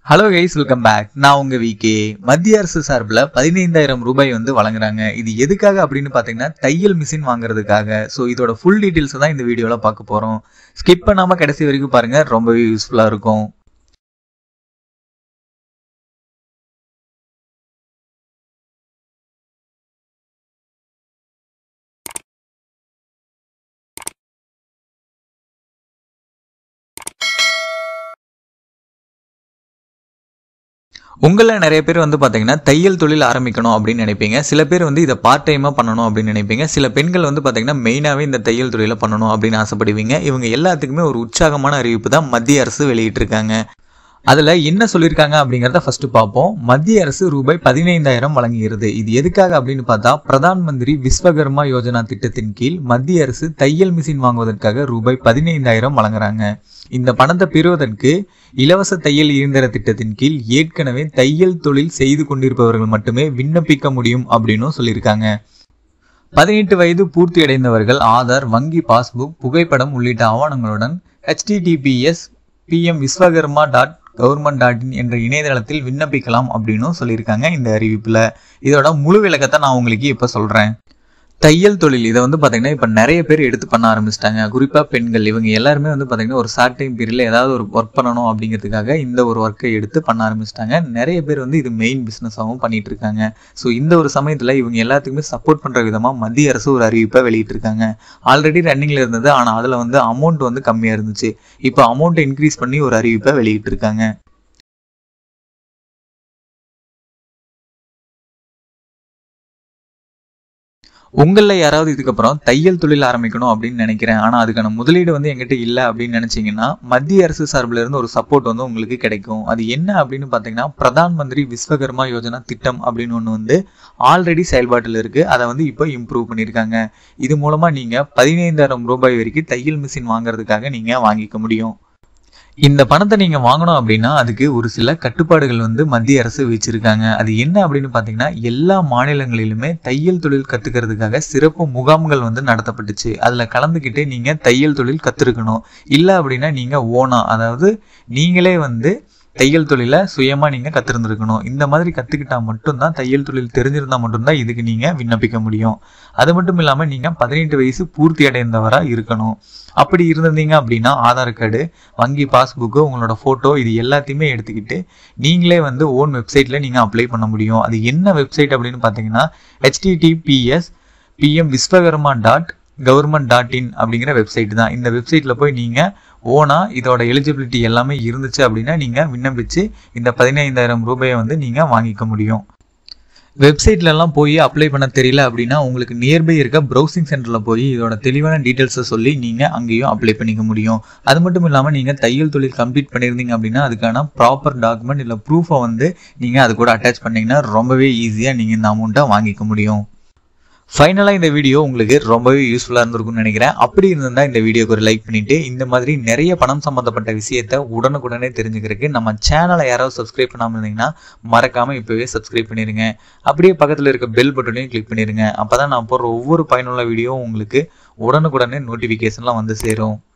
hello guys welcome back நான் உங்க VK மத்திய அரசு சார்பில் பதினைந்தாயிரம் ரூபாய் வந்து வழங்குறாங்க இது எதுக்காக அப்படின்னு பார்த்தீங்கன்னா தையல் மிஷின் வாங்குறதுக்காக ஸோ இதோட ஃபுல் டீட்டெயில்ஸ் தான் இந்த வீடியோவில் பார்க்க போகிறோம் ஸ்கிப் பண்ணாமல் கடைசி வரைக்கும் பாருங்க ரொம்பவே யூஸ்ஃபுல்லாக இருக்கும் உங்களில் நிறைய பேர் வந்து பார்த்தீங்கன்னா தையல் தொழில் ஆரம்பிக்கணும் அப்படின்னு நினைப்பீங்க சில பேர் வந்து இதை பார்ட் டைமாக பண்ணணும் அப்படின்னு நினைப்பீங்க சில பெண்கள் வந்து பார்த்தீங்கன்னா மெயினாகவே இந்த தையல் தொழிலை பண்ணணும் அப்படின்னு ஆசைப்படுவீங்க இவங்க எல்லாத்துக்குமே ஒரு உற்சாகமான அறிவிப்பு தான் மத்திய அரசு வெளியிட்டிருக்காங்க அதில் என்ன சொல்லியிருக்காங்க அப்படிங்கிறத ஃபர்ஸ்ட் பார்ப்போம் மத்திய அரசு ரூபாய் பதினைந்தாயிரம் வழங்குகிறது இது எதுக்காக அப்படின்னு பார்த்தா பிரதான் மந்திரி விஸ்வகர்மா யோஜனா திட்டத்தின் கீழ் மத்திய அரசு தையல் மிஷின் வாங்குவதற்காக ரூபாய் பதினைந்தாயிரம் வழங்குறாங்க இந்த பணத்தை பெறுவதற்கு இலவச தையல் இயந்திர திட்டத்தின் கீழ் ஏற்கனவே தையல் தொழில் செய்து கொண்டிருப்பவர்கள் மட்டுமே விண்ணப்பிக்க முடியும் அப்படின்னும் சொல்லியிருக்காங்க பதினெட்டு வயது பூர்த்தி அடைந்தவர்கள் ஆதார் வங்கி பாஸ்புக் புகைப்படம் உள்ளிட்ட ஆவணங்களுடன் HTTPS PM Vishwakarma dot government dot in என்ற இணையதளத்தில் விண்ணப்பிக்கலாம் அப்படின்னு சொல்லியிருக்காங்க இந்த அறிவிப்பில் இதோட முழு விளக்கத்தை நான் உங்களுக்கு இப்போ சொல்கிறேன் தையல் தொழில் இதை வந்து பார்த்தீங்கன்னா இப்போ நிறைய பேர் எடுத்து பண்ண ஆரம்பிச்சிட்டாங்க குறிப்பாக பெண்கள் இவங்க எல்லாருமே வந்து பார்த்தீங்கன்னா ஒரு ஷார்ட் டைம் பீரியடில் ஏதாவது ஒரு ஒர்க் பண்ணணும் அப்படிங்கிறதுக்காக இந்த ஒரு ஒர்க்கை எடுத்து பண்ண ஆரம்பிச்சிட்டாங்க நிறைய பேர் வந்து இது மெயின் பிஸ்னஸாகவும் பண்ணிட்டு இருக்காங்க ஸோ இந்த ஒரு சமயத்தில் இவங்க எல்லாத்துக்குமே சப்போர்ட் பண்ணுற விதமாக மத்திய அரசு ஒரு அறிவிப்பை வெளியிட்டிருக்காங்க ஆல்ரெடி ரன்னிங்கில் இருந்தது ஆனால் அதில் வந்து அமௌண்ட் வந்து கம்மியாக இருந்துச்சு இப்போ அமௌண்ட்டை இன்க்ரீஸ் பண்ணி ஒரு அறிவிப்பை வெளியிட்டிருக்காங்க உங்களில் யாராவது இதுக்கப்புறம் தையல் தொழில் ஆரம்பிக்கணும் அப்படின்னு நினைக்கிறேன் ஆனால் அதுக்கான முதலீடு வந்து எங்கிட்ட இல்லை அப்படின்னு நினைச்சீங்கன்னா மத்திய அரசு சார்பில் இருந்து ஒரு சப்போர்ட் வந்து உங்களுக்கு கிடைக்கும் அது என்ன அப்படின்னு பார்த்தீங்கன்னா பிரதான் மந்திரி விஸ்வகர்மா யோஜனா திட்டம் அப்படின்னு ஒன்று வந்து ஆல்ரெடி செயல்பாட்டில் இருக்குது அதை வந்து இப்போ இம்ப்ரூவ் பண்ணியிருக்காங்க இது மூலமாக நீங்கள் பதினைந்தாயிரம் ரூபாய் வரைக்கும் தையல் மிஷின் வாங்குறதுக்காக நீங்கள் வாங்கிக்க முடியும் இந்த பணத்தை நீங்க வாங்கணும் அப்படின்னா அதுக்கு ஒரு சில கட்டுப்பாடுகள் வந்து மத்திய அரசு வச்சிருக்காங்க அது என்ன அப்படின்னு பாத்தீங்கன்னா எல்லா மாநிலங்களிலுமே தையல் தொழில் கத்துக்கிறதுக்காக சிறப்பு முகாம்கள் வந்து நடத்தப்பட்டுச்சு அதுல கலந்துக்கிட்டு நீங்க தையல் தொழில் கத்துருக்கணும் இல்ல அப்படின்னா நீங்க ஓனா அதாவது நீங்களே வந்து தையல் தொழிலை சுயமா நீங்க கத்திருந்திருக்கணும் இந்த மாதிரி கத்துக்கிட்டா மட்டும்தான் தையல் தொழில் தெரிஞ்சிருந்தா மட்டும்தான் இதுக்கு நீங்க விண்ணப்பிக்க முடியும் அது மட்டும் இல்லாம நீங்க பதினெட்டு வயசு பூர்த்தி அடைந்தவரா இருக்கணும் அப்படி இருந்திருந்தீங்க அப்படின்னா ஆதார் கார்டு வங்கி பாஸ்புக்கு உங்களோட ஃபோட்டோ இது எல்லாத்தையுமே எடுத்துக்கிட்டு நீங்களே வந்து ஓன் வெப்சைட்டில் நீங்கள் அப்ளை பண்ண முடியும் அது என்ன வெப்சைட் அப்படின்னு பார்த்தீங்கன்னா HTTPS PM Vishwakarma dot government dot in அப்படிங்கிற வெப்சைட் தான் இந்த வெப்சைட்டில் போய் நீங்கள் ஓனாக இதோட எலிஜிபிலிட்டி எல்லாமே இருந்துச்சு அப்படின்னா நீங்கள் விண்ணப்பிச்சு இந்த பதினைந்தாயிரம் ரூபாயை வந்து நீங்கள் வாங்கிக்க முடியும் வெப்சைட்லலாம் போய் அப்ளை பண்ண தெரியல அப்படின்னா உங்களுக்கு நியர்பை இருக்க ப்ரௌசிங் சென்டரில் போய் இதோட தெளிவான டீட்டெயில்ஸை சொல்லி நீங்கள் அங்கேயும் அப்ளை பண்ணிக்க முடியும் அது மட்டும் இல்லாமல் நீங்கள் தையல் தொழில் கம்ப்ளீட் பண்ணியிருந்தீங்க அப்படின்னா அதுக்கான ப்ராப்பர் டாக்குமெண்ட் இல்லை ப்ரூஃபை வந்து நீங்கள் அது கூட அட்டாச் பண்ணிங்கன்னா ரொம்பவே ஈஸியாக நீங்கள் இந்த அமௌண்ட்டை வாங்கிக்க முடியும் ஃபைனலாக இந்த வீடியோ உங்களுக்கு ரொம்பவே யூஸ்ஃபுல்லாக இருந்திருக்கும்னு நினைக்கிறேன் அப்படி இருந்திருந்தால் இந்த வீடியோக்கு ஒரு லைக் பண்ணிட்டு இந்த மாதிரி நிறைய பணம் சம்மந்தப்பட்ட விஷயத்த உடனுக்குடனே தெரிஞ்சுக்கிறதுக்கு நம்ம சேனலை யாராவது சப்ஸ்கிரைப் பண்ணாமல் இருந்தீங்கன்னா மறக்காமல் இப்போவே சப்ஸ்கிரைப் பண்ணிடுங்க அப்படியே பக்கத்தில் இருக்க பெல் பட்டனையும் கிளிக் பண்ணிடுங்க அப்போ தான் நான் போடுற ஒவ்வொரு பயனுள்ள வீடியோவும் உங்களுக்கு உடனுக்குடனே நோட்டிஃபிகேஷன்லாம் வந்து சேரும்